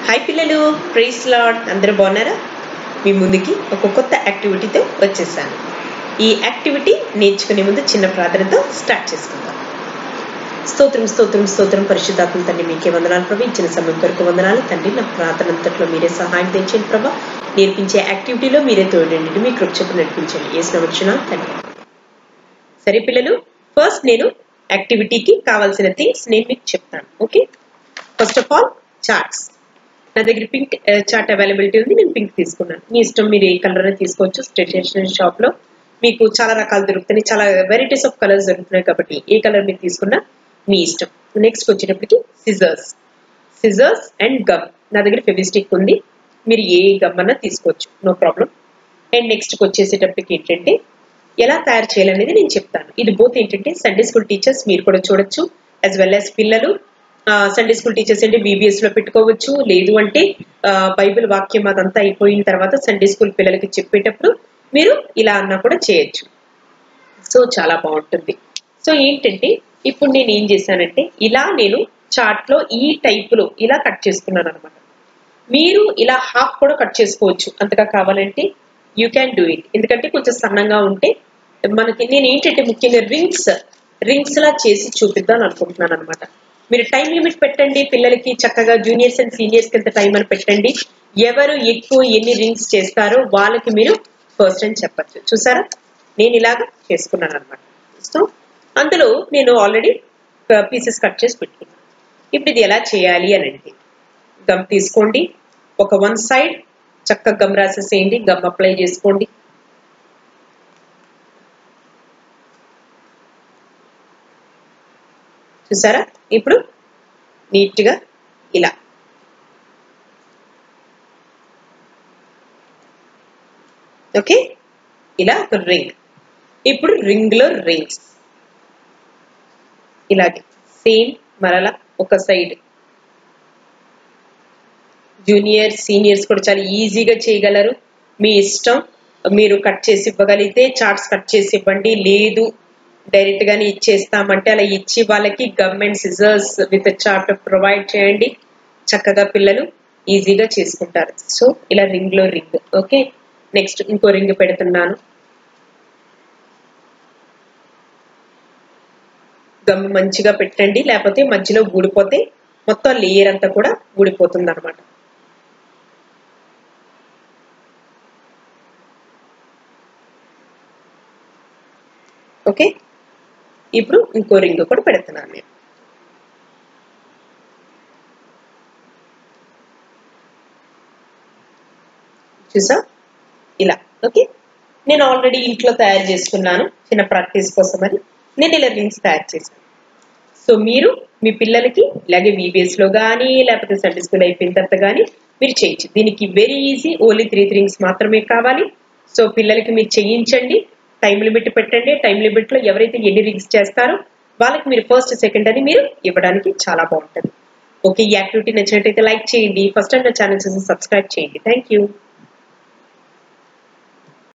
hi పిల్లలు price lord అందరూ బాగున్నారా మీ ముందుకి ఒక కొత్త యాక్టివిటీతో వచ్చేసాను ఈ యాక్టివిటీ నేర్చుకునే ముందు చిన్న ప్రార్థనతో స్టార్ట్ చేసుకుందాం స్తోత్రం స్తోత్రం స్తోత్రం పరిశుద్ధాత్మ తండ్రి మీకే వందనాలు ప్రభు ఇచ్చిన సమయం కొరకు వందనాలు తండ్రి నా ప్రార్థన అంతట్లో మీరే సహాయం తెచ్చండి ప్రభా నేర్పించే యాక్టివిటీలో మీరే తోడండి మీ కృప చెప్పు నడిపించండి వేసిన వచ్చిన తండ్రి సరే పిల్లలు ఫస్ట్ నేను యాక్టివిటీకి కావాల్సిన థింగ్స్ నేను మీకు చెప్తాను okay first of all charts నా దగ్గర పింక్ చార్ట్ అవైలబిలిటీ ఉంది నేను పింక్ తీసుకున్నాను మీ ఇష్టం మీరు ఏ కలర్ తీసుకోవచ్చు స్టేషనరీ షాప్ లో మీకు చాలా రకాలు దొరుకుతున్నాయి చాలా వెరైటీస్ ఆఫ్ కలర్స్ దొరుకుతున్నాయి కాబట్టి ఏ కలర్ మీరు తీసుకున్నా మీ ఇష్టం నెక్స్ట్ వచ్చేటప్పటికి సిజర్స్ సిజర్స్ అండ్ గమ్ నా దగ్గర ఫెవిస్టిక్ ఉంది మీరు ఏ గమ్ అన్నా తీసుకోవచ్చు నో ప్రాబ్లం అండ్ నెక్స్ట్ వచ్చేసేటప్పటికి ఏంటంటే ఎలా తయారు చేయాలనేది నేను చెప్తాను ఇది బోత్ ఏంటంటే సండే స్కూల్ టీచర్స్ మీరు కూడా చూడొచ్చు యాజ్ వెల్ యాజ్ పిల్లలు సండే స్కూల్ టీచర్స్ అంటే బీబీఎస్ లో పెట్టుకోవచ్చు లేదు అంటే బైబిల్ వాక్యం అదంతా అయిపోయిన తర్వాత సండే స్కూల్ పిల్లలకి చెప్పేటప్పుడు మీరు ఇలా అన్నా కూడా చేయొచ్చు సో చాలా బాగుంటుంది సో ఏంటంటే ఇప్పుడు నేను ఏం చేశానంటే ఇలా నేను చార్ట్ లో ఈ టైప్ లో ఇలా కట్ చేసుకున్నాను అనమాట మీరు ఇలా హాఫ్ కూడా కట్ చేసుకోవచ్చు అంతగా కావాలంటే యూ క్యాన్ డూ ఇట్ ఎందుకంటే కొంచెం సన్నంగా ఉంటే మనకి నేను ఏంటంటే ముఖ్యంగా రింగ్స్ రింగ్స్ లా చేసి చూపిద్దాం అనుకుంటున్నాను అనమాట మీరు టైం లిమిట్ పెట్టండి పిల్లలకి చక్కగా జూనియర్స్ అండ్ సీనియర్స్ కింద టైం అని పెట్టండి ఎవరు ఎక్కువ ఎన్ని రింగ్స్ చేస్తారో వాళ్ళకి మీరు ఫస్ట్ అని చెప్పచ్చు చూసారా నేను ఇలాగా చేసుకున్నాను అనమాట సో అందులో నేను ఆల్రెడీ పీసెస్ కట్ చేసి పెట్టుకున్నాను ఇప్పుడు ఇది ఎలా చేయాలి అని అంటే గమ్ తీసుకోండి ఒక వన్ సైడ్ చక్కగా గమ్ రాసేసేయండి గమ్ అప్లై చేసుకోండి చూసారా ఇప్పుడు నీట్గా ఇలా ఓకే ఇలా ఒక రింగ్ ఇప్పుడు రింగ్లో రింగ్స్ ఇలాగే సేమ్ మరలా ఒక సైడ్ జూనియర్ సీనియర్స్ కూడా చాలా ఈజీగా చేయగలరు మీ ఇష్టం మీరు కట్ చేసి ఇవ్వగలిగితే చార్ట్స్ కట్ చేసి ఇవ్వండి లేదు డైరెక్ట్ గానే ఇచ్చేస్తామంటే అలా ఇచ్చి వాళ్ళకి government scissors with chart provide చేయండి చక్కగా పిల్లలు ఈజీగా చేసుకుంటారు సో ఇలా రింగ్ లో రింగ్ ఓకే నెక్స్ట్ ఇంకో రింగ్ పెడుతున్నాను గమ్ మంచిగా పెట్టండి లేకపోతే మధ్యలో ఊడిపోతే మొత్తం లేయర్ అంతా కూడా ఊడిపోతుంది అనమాట ఓకే ఇప్పుడు ఇంకో రింగ్ కూడా పెడుతున్నాను నేను చూసా ఇలా ఓకే నేను ఆల్రెడీ ఇంట్లో తయారు చేసుకున్నాను చిన్న ప్రాక్టీస్ కోసం అని నేను ఇలా రింగ్స్ తయారు చేశాను సో మీరు మీ పిల్లలకి ఇలాగే వీబీఎస్ లో కానీ లేకపోతే సండే స్కూల్ అయిపోయిన తర్వాత కానీ మీరు చేయొచ్చు దీనికి very easy only three rings మాత్రమే కావాలి సో పిల్లలకి మీరు చేయించండి టైం లిమిట్ పెట్టండి టైం లిమిట్ లో ఎవరైతే ఎన్ని రింగ్స్ చేస్తారో వాళ్ళకి మీరు ఫస్ట్ సెకండ్ అని మీరు ఇవ్వడానికి చాలా బాగుంటుంది ఓకే ఈ యాక్టివిటీ నచ్చినట్టయితే లైక్ చేయండి ఫస్ట్ టైం నా ఛానల్ సబ్స్క్రైబ్ చేయండి థ్యాంక్ యూ